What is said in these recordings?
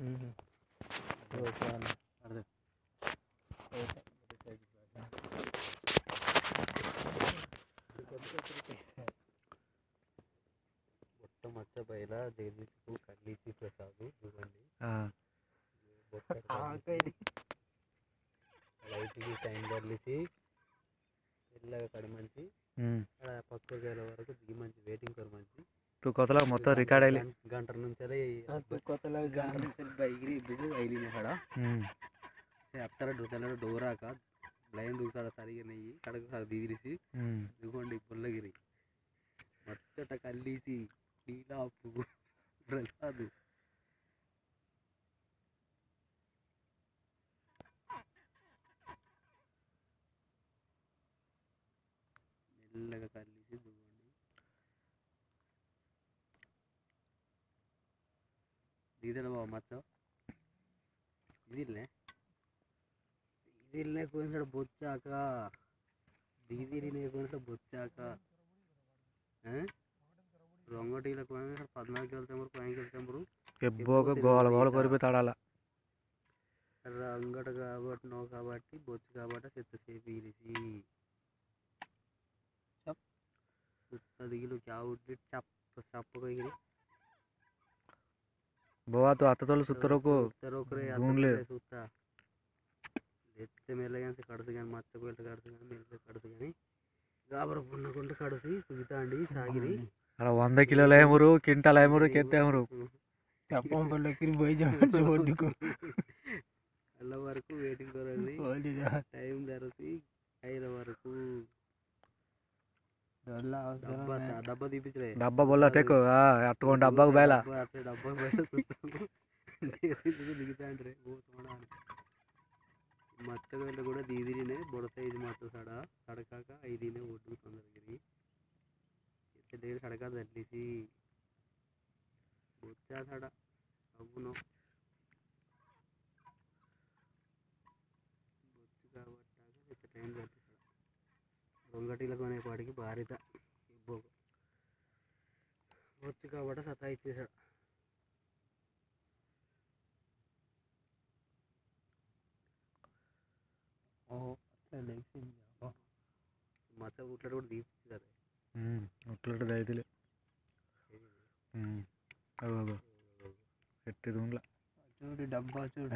బొట్ట మచ్చ బయల జగదీశ్కు కల్లీసి ప్రసాద్ చూడండి ఆ, బొట్ట లైట్కి టైం బదిలిసి తెల్లగా కడి మంచి ఉమ్. అక్కడ పక్క వేల వరకు దిగి మంచి వెయిటింగ్ కర్ మంచి తూ కొత్తలో మొత్తం రికార్డ్ అయ్యి గంట- గంట నుంచి కొత్తలో బైగిరి ఇప్పుడు ఐలిన కాడ అత్తర తెల్ల డోరాక లైన్ దూసాడ సరిగా నెయ్యి కడకు సరి దిగిరిసి ఇదిగోండి పుల్లగిరి మచ్చట కల్లీసి నీలాపు ప్రసాద్ మెల్లగా కల్లీసి ఇదిగోండి దిగితే బాబా మచ్చ ఇదిలే ఇదిలే కొంచెం బొచ్చాక దిగిదిరి కొంచెం బొచ్చాక రొంగటీలకు పోయిన పద్నాలుగు వెళ్తాము పైకి వెళ్తాము ఎబ్బోక గోల గోల కొరిపోయి తాడాల రంగట కాబట్టి నో కాబట్టి బొచ్చు కాబట్టి చెత్తసేపు ఇరిసి సుత్త దిగిలు క్యావుట్టి చప్ప చప్పగా ఎగిరి బోవా తూ అత్తతోళ్ళు సుత్తరోకు సుత్తరోకరే గూన్లే. సుత్త ఎత్తే మెల్లగా కడుసు కానీ మచ్చకు వెళ్ళి కడుసు కానీ మెల్ల కడుసు కానీ గాబర పున్నకుంటే కడుసి సుగితా అండి సాగిరి అలా వంద కిలోల ఏమరు కింటాల ఏమరు కెత్తేమరు చెప్పం పల్లకి పోయి చూడుకు అల్ల వరకు వెయిటింగ్ కొరండి టైం ధరసి ఐదు వరకు డబ్బా డబ్బా తీపించలే డబ్బా బొల్ల టెక్కు అట్టుకోండి డబ్బాకు బయల డబ్బా అట్లే డబ్బా బయట చూస్తాము. దిగుతా అంటే ఓ సోడా అని. మచ్చగడ్డ కూడా దీదిరినే బొడ సైజు మచ్చ సడ సడకాక ఐదినే ఒడ్డు తొందరగిరి దగ్గర సడక తల్లిసి వచ్చా సడ అవును బొచ్చు కాబట్టాక ఇంత టైం పట్టి రొంగటీలకు కొనేపాటికి భారీత ఇబ్బోకు వచ్చు కాబట్టి సతా ఇచ్చేసాడు మచ్చ ఉట్ల కూడా తీపిస్తారు అట్లా దైతులే అగో అగో ఎట్టి దూన్ల చూడు డబ్బా చూడు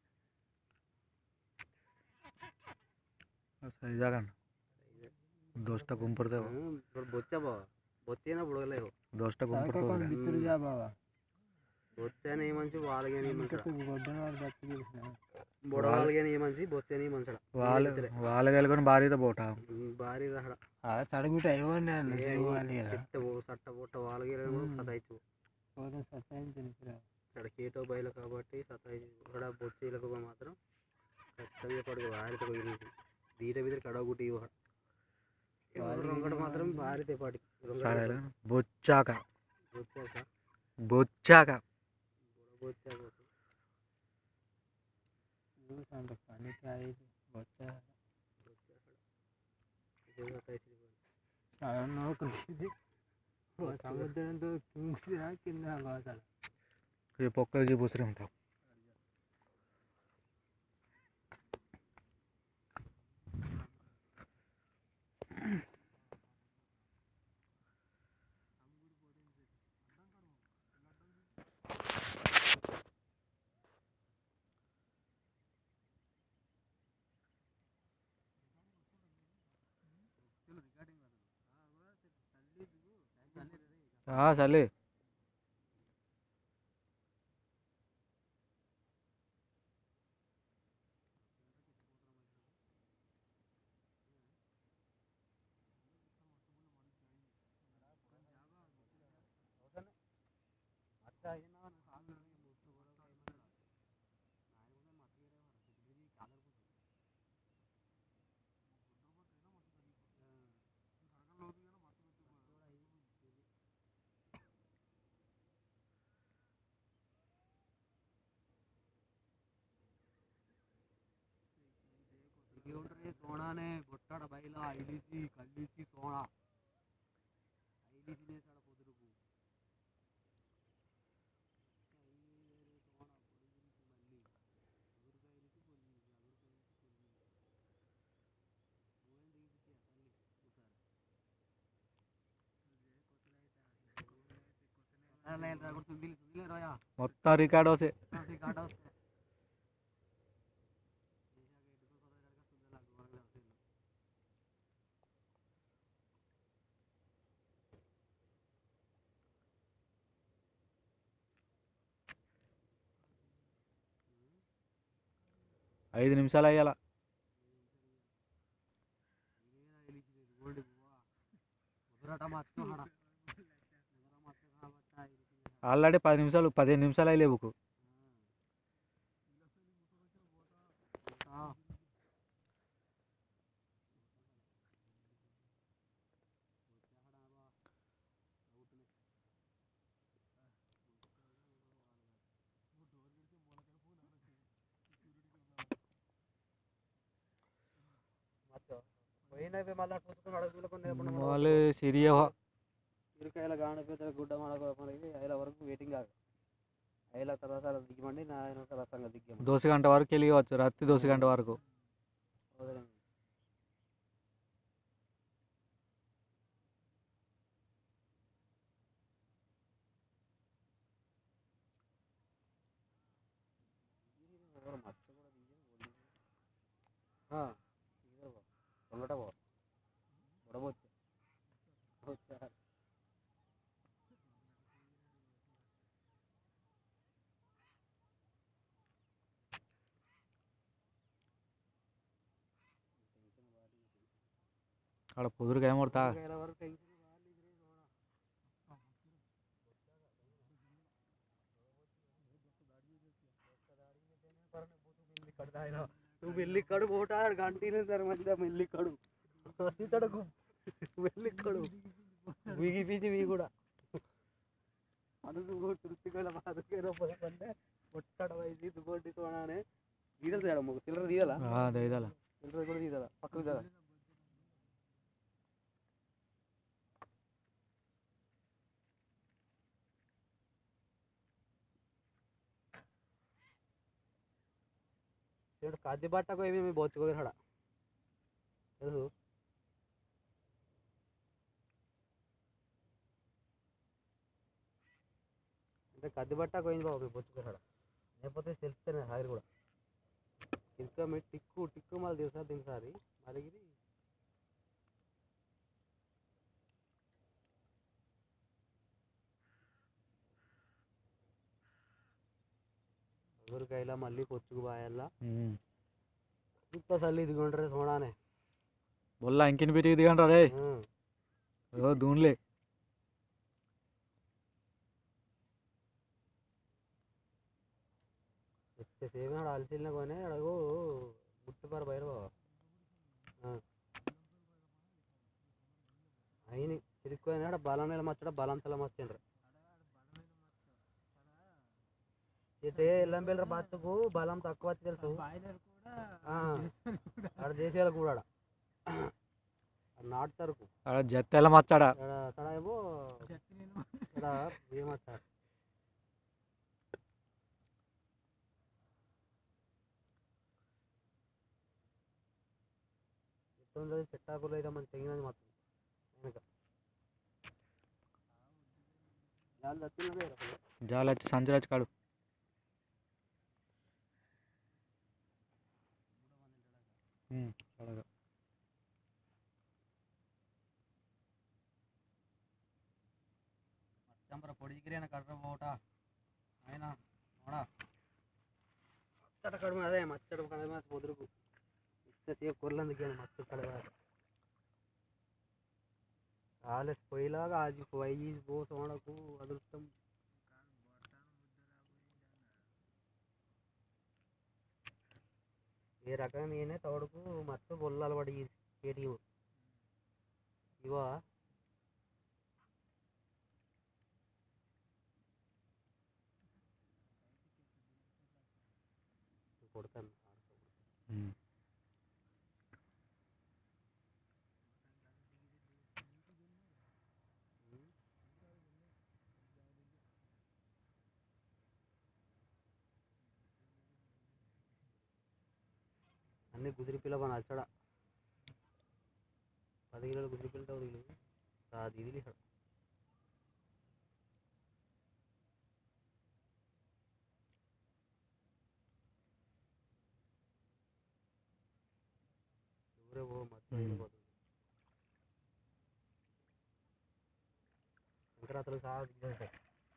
సైజాగండి దోష్ట గుంపుడుతావు ఇప్పుడు బొచ్చా బావ బొచ్చైనా బుడగలేవు దోష్ట గుంపుడుతావు బిత్తులు జా బాబా బొచ్చని ఏమంచి వాళ్ళగాని ఏమంటాడు గొడ్డన వాడు బతుకు తెలిసిన బుడ వాళ్ళగాని ఏమంచి బొచ్చని ఏమంచాడు వాళ్ళు వాళ్ళు కలుకొని భారీతో పోట భారీ రహడ సడగుట ఇవ్వండి అన్న ఇవ్వాలి కదా ఎత్త ఓ సట్ట పొట్ట వాళ్ళకి సతాయిచ్చు పోతే సత్తాయించండి ఇక్కడ కేటో బయలు కాబట్టి సతాయి ఇక్కడ బొచ్చీలకు మాత్రం ఖచ్చితంగా పడుకు భారీతో పోయింది దీట మీద కడగుట్టి రొంగట మాత్రం భారీతే పాటి సరే బొచ్చాక బొచ్చాక బొచ్చాక బొచ్చాక చూసంట పనికి అయ్యి వచ్చా చాలా నోకొచ్చింది సముద్రంతో కింద కింద బాసాడు ఈ పొక్కలు చూపుతూనే ఉంటాం చల్లి సోనానే బొట్టాడ బయల ఐలిసి కల్లిసి సోనా ఐలిసి నేసాడ పొదురుకు गाडा लाइन ड्राइवर सुधील सुधील रोया మొత్తం రికార్డ్ వస్తే से गाडा उससे ఐదు నిమిషాలు అయ్యాల ಉದುರಾಟ ಮಾತು ಹಣ ఆల్రెడీ పది నిమిషాలు పదిహేను నిమిషాలు అయ్యలే బుక్ పోయినా మళ్ళీ చూసుకొని అడుగులు వాళ్ళు సిరియా ఇరుకాయల గానపేత గుడ్డ మనకు మనకి ఐల వరకు వెయిటింగ్ కాదు ఐల తర్వాత దిగమండి నా ఆయన తర్వాత సంగతి దిగ్గమండి దోశ గంట వరకు వెళ్ళివచ్చు రాత్రి దోశ గంట వరకు వదిలేండి తొందట పో బుడబొచ్చు అక్కడ పొదురుగా ఏమొడతా ఐల వరకు టెన్షన్ నువ్వు వెళ్ళిక్కడు పోటా గంటీనే సరే మంచిగా వెళ్ళిక్కడు తడకు వెళ్ళిక్కడు వీగి పీచి వీ కూడా ಅದು ತುರ್ತಿಗಳ ಅದಕ್ಕೆ ಬಂದೆ ಒಟ್ಟಡ ವಯಸ್ಸಿ ದುಗೋಟಿ ಸೋಣಾನೆ ಇದಲ್ಲ ಹೇಳ ಮಗು ಸಿಲ್ಲರ ಇದಲ್ಲ ఇదాల ಸಿಲ್ಲರ ಕೂಡ ಇದಲ್ಲ ಪಕ್ಕದ ಜಾಗ ఏడు కాద్య బాటకు ఏమి మేము బొచ్చుకోగలి హడ తెలుసు అంటే కద్ది బట్ట పోయింది బాబు బొచ్చుకోగలి హడ లేకపోతే తెలుస్తేనే హాయిలు కూడా ఇంకా మీరు టిక్కు టిక్కు మళ్ళీ తెలుసా దింసారి మరి ఇది ఊరికాయల మళ్ళీ పొచ్చుకు బాయల్లా ఇంత చల్లి ఇదిగొండ్రే చూడానే బొల్ల ఇంకిని పెట్టి దిగంటారా రే ఓ దూన్లే సేమ్ ఆడ అలసిల్న కొనే అడగు ముట్టుపారు బయట బావ అయిన తిరుక్కొని ఆడ బలం నెల మచ్చడ బలం తల మచ్చండ్రు అయితే ఎల్లం పిల్లర బతుకు బలం తక్కువ వచ్చి తెలుసు ఆ, ఆడ దేశాలకు కూడా ఆడ ఆడ నాటు సరుకు అక్కడ జత్తెల మచ్చాడ ఆడ తడ ఏమో ఇక్కడ ఏమచ్చాడు ఎట్లుంది చెట్టాకులు అయితే మంచి తెగినది మొత్తం వెనక జాలు తప్పిందే అసలు జాలచ్చి సంచరాజ్ కాడు అడగ చంపర పొడి దిగిరేన కట్ర పోట ఆయన ನೋಡ మచ్చట కడుమ అదే మచ్చట కడుమ ముదురుకు ఇంతసేపు కొర్లందుకు మచ్చట కడుమ ఆలస్ పోయిలాగా ఆజి పోయి పో సోడకు అదృష్టం ఏ రకం ఏనే తోడుకు మత్తు బొల్లాలు పడి కేటి ఇవా కొడతాను అన్ని గుదిరి పిల్ల మన అచ్చడ పది కిలోలు గుదిరి పిల్లతో దిగి అది ఇది ఇక్కడ సంక్రాంతిలో సాగు ఉంటాయి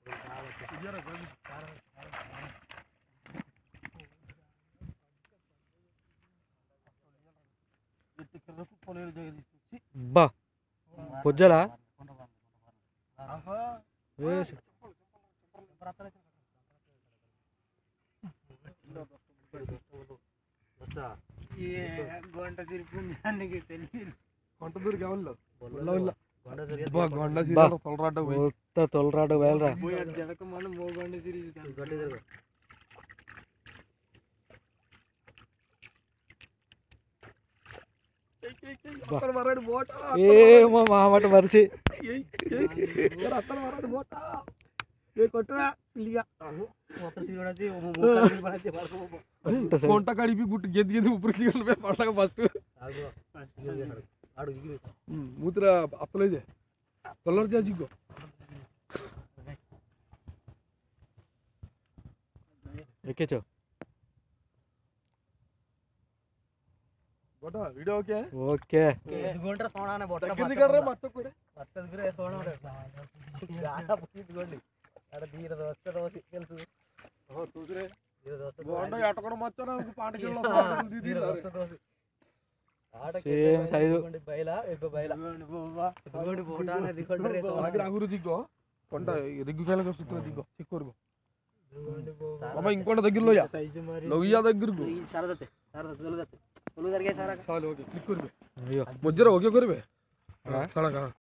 బా పొజ్జలా వేసి గొంట తిరిగి సెల్ఫీ కొంట దూరికి ఎవరు గొండ గొండ బా. సీరియల్ తొలరాట పోయి మొత్త తొలరాడు బయలురా జనక మనం మోగొండ తిరిగి గొంట తిరుగు అత్తలు మరాడు బోట ఏమో మా మాట మరిచి అత్తలు మరాడు బోట ఏ కొట్టరా ఇల్లిగా మొత్తం చూడచ్చి ముఖాలు పడచ్చి పడుకోబో అంత సరి. కొంట కడిపి గుట్టు గెద్ది గెద్ది ఉప్పుడు సిగరెట్ పడక ఫస్ట్ ఆగు ఆడు జిగి మూతిర అత్తలేదే తొలర చేసిగో ఎక్కించు బోట వీడియో ఓకే ఓకే ఎదుగుంటారా సోనానే బొట్ట దగ్గర దిగడరా మచ్చ కూడా పచ్చది గురే సోనా చాలా ఇదిగోండి అక్కడ దీర దోస్తే దోసి తెలుసు చూసిరే దీర దోస్తే బోండ ఎట్టకుండా మచ్చ నాకు పాటకిల్లో దీర దోస్తే దోసి సేమ్ సైజు బయలా ఎగ్గ బయలా ఇదిగోండి బోటానే దిగోండి రే సోనా దగ్గర అగురు దిగ్గో కొంట దిగ్గుకాయలకు వస్తుంది దిగ్గో చిక్కురుగు బాబా ఇంకొండ దగ్గరలో యా సైజు మరి లొయ్య దగ్గరకు ఈ సరదతే సరదతే తొలుగతే తొలుగు జరిగే సారా చాలు ఓకే క్లిక్ కొరిబే అయ్యో ముజ్జర ఓకే కొరిబే సడక